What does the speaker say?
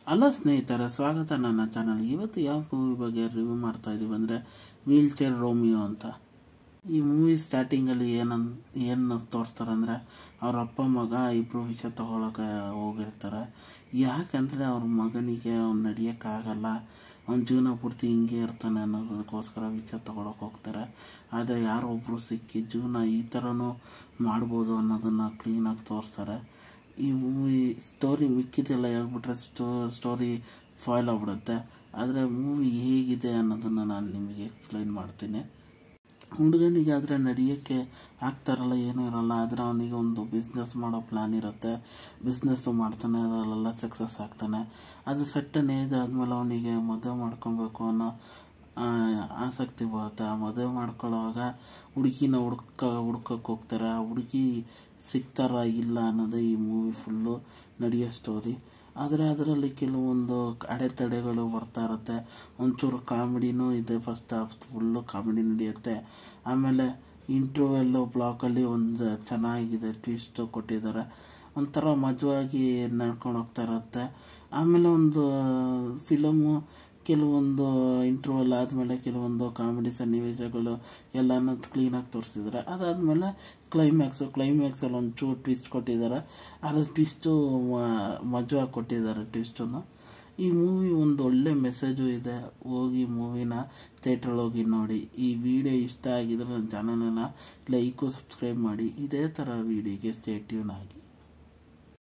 hello ಸ್ನೇಹಿತರೆ ಸ್ವಾಗತ ನನ್ನ ಚಾನಲ್ ಇವತ್ತು ಯಾವ ಮೂವಿ ಬಗ್ಗೆ ರಿವ್ಯೂ ಮಾಡ್ತಾ ಇದ್ದೀವಿ ಅಂದರೆ ವೀಲ್ ಚೇರ್ ರೋಮಿಯೋ ಅಂತ ಈ ಮೂವಿ ಸ್ಟಾರ್ಟಿಂಗಲ್ಲಿ ಏನನ್ ಏನು ತೋರಿಸ್ತಾರೆ ಅಂದರೆ ಅವ್ರ ಅಪ್ಪ ಮಗ ಇಬ್ಬರು ವಿಷಯ ತಗೊಳಕ್ಕೆ ಹೋಗಿರ್ತಾರೆ ಯಾಕಂದರೆ ಅವ್ರ ಮಗನಿಗೆ ಅವ್ನು ನಡೆಯೋಕ್ಕಾಗಲ್ಲ ಅವ್ನ ಜೀವನ ಪೂರ್ತಿ ಹಿಂಗೆ ಇರ್ತಾನೆ ಅನ್ನೋದಕ್ಕೋಸ್ಕರ ವಿಷಯ ತಗೊಳಕ್ಕೆ ಹೋಗ್ತಾರೆ ಆದರೆ ಯಾರೋ ಒಬ್ಬರು ಸಿಕ್ಕಿ ಜೀವನ ಈ ಥರನೂ ಮಾಡ್ಬೋದು ಅನ್ನೋದನ್ನು ಕ್ಲೀನಾಗಿ ತೋರಿಸ್ತಾರೆ ಈ ಮೂವಿ ಸ್ಟೋರಿ ಮಿಕ್ಕಿದೆಲ್ಲ ಹೇಳ್ಬಿಟ್ರೆ ಸ್ಟೋ ಸ್ಟೋರಿ ಫಾಯ್ಲ್ ಆಗ್ಬಿಡುತ್ತೆ ಆದರೆ ಮೂವಿ ಹೇಗಿದೆ ಅನ್ನೋದನ್ನು ನಾನು ನಿಮಗೆ ಎಕ್ಸ್ಪ್ಲೈನ್ ಮಾಡ್ತೀನಿ ಹುಡುಗನಿಗೆ ಆದರೆ ನಡೆಯೋಕ್ಕೆ ಆಗ್ತಾರಲ್ಲ ಏನೂ ಇರಲ್ಲ ಆದರೆ ಅವನಿಗೆ ಒಂದು ಬಿಸ್ನೆಸ್ ಮಾಡೋ ಪ್ಲ್ಯಾನ್ ಇರುತ್ತೆ ಬಿಸ್ನೆಸ್ಸು ಮಾಡ್ತಾನೆ ಅದರಲ್ಲೆಲ್ಲ ಸಕ್ಸಸ್ ಆಗ್ತಾನೆ ಅದು ಸೆಟ್ಟನ್ ಏಜ್ ಆದಮೇಲೆ ಅವನಿಗೆ ಮದುವೆ ಮಾಡ್ಕೊಬೇಕು ಅನ್ನೋ ಆಸಕ್ತಿ ಬರುತ್ತೆ ಆ ಮದುವೆ ಮಾಡ್ಕೊಳ್ಳೋವಾಗ ಹುಡುಗಿನ ಹುಡ್ಕ ಹುಡ್ಕಕ್ಕೆ ಹೋಗ್ತಾರೆ ಆ ಹುಡುಗಿ ಸಿಗ್ತಾರ ಇಲ್ಲ ಅನ್ನೋದೇ ಈ ಮೂವಿ ಫುಲ್ಲು ನಡೆಯೋ ಸ್ಟೋರಿ ಆದರೆ ಅದರಲ್ಲಿ ಕೆಲವೊಂದು ಅಡೆತಡೆಗಳು ಬರ್ತಾ ಇರುತ್ತೆ ಒಂಚೂರು ಕಾಮಿಡಿನೂ ಇದೆ ಫಸ್ಟ್ ಹಾಫ್ ಫುಲ್ಲು ಕಾಮಿಡಿ ನಡೆಯುತ್ತೆ ಆಮೇಲೆ ಇಂಟ್ರ್ವೆಲ್ಲು ಬ್ಲಾಕಲ್ಲಿ ಒಂದು ಚೆನ್ನಾಗಿದೆ ಟ್ವಿಸ್ಟು ಕೊಟ್ಟಿದ್ದಾರೆ ಒಂಥರ ಮಜವಾಗಿ ನಡ್ಕೊಂಡು ಹೋಗ್ತಾ ಇರುತ್ತೆ ಆಮೇಲೆ ಒಂದು ಫಿಲಮು ಕೆಲವೊಂದು ಇಂಟರ್ವಲ್ ಆದಮೇಲೆ ಕೆಲವೊಂದು ಕಾಮಿಡಿ ಸನ್ನಿವೇಶಗಳು ಎಲ್ಲನೂ ಕ್ಲೀನಾಗಿ ತೋರಿಸಿದ್ದಾರೆ ಅದಾದಮೇಲೆ ಕ್ಲೈಮ್ಯಾಕ್ಸು ಕ್ಲೈಮ್ಯಾಕ್ಸಲ್ಲಿ ಒಂದು ಚೂ ಟ್ವಿಸ್ಟ್ ಕೊಟ್ಟಿದ್ದಾರೆ ಅದು ಟ್ವಿಸ್ಟು ಮಜವಾಗಿ ಕೊಟ್ಟಿದ್ದಾರೆ ಟ್ವಿಸ್ಟನ್ನು ಈ ಮೂವಿ ಒಂದು ಒಳ್ಳೆ ಮೆಸೇಜು ಇದೆ ಹೋಗಿ ಮೂವಿನ ಥಿಯೇಟ್ರಲ್ಲಿ ಹೋಗಿ ನೋಡಿ ಈ ವಿಡಿಯೋ ಇಷ್ಟ ಆಗಿದ್ರೆ ನನ್ನ ಚಾನಲನ್ನು ಲೈಕು ಸಬ್ಸ್ಕ್ರೈಬ್ ಮಾಡಿ ಇದೇ ಥರ ವೀಡಿಯೋಗೆ ಸ್ಟೇ ಟ್ಯೂನ್ ಆಗಿ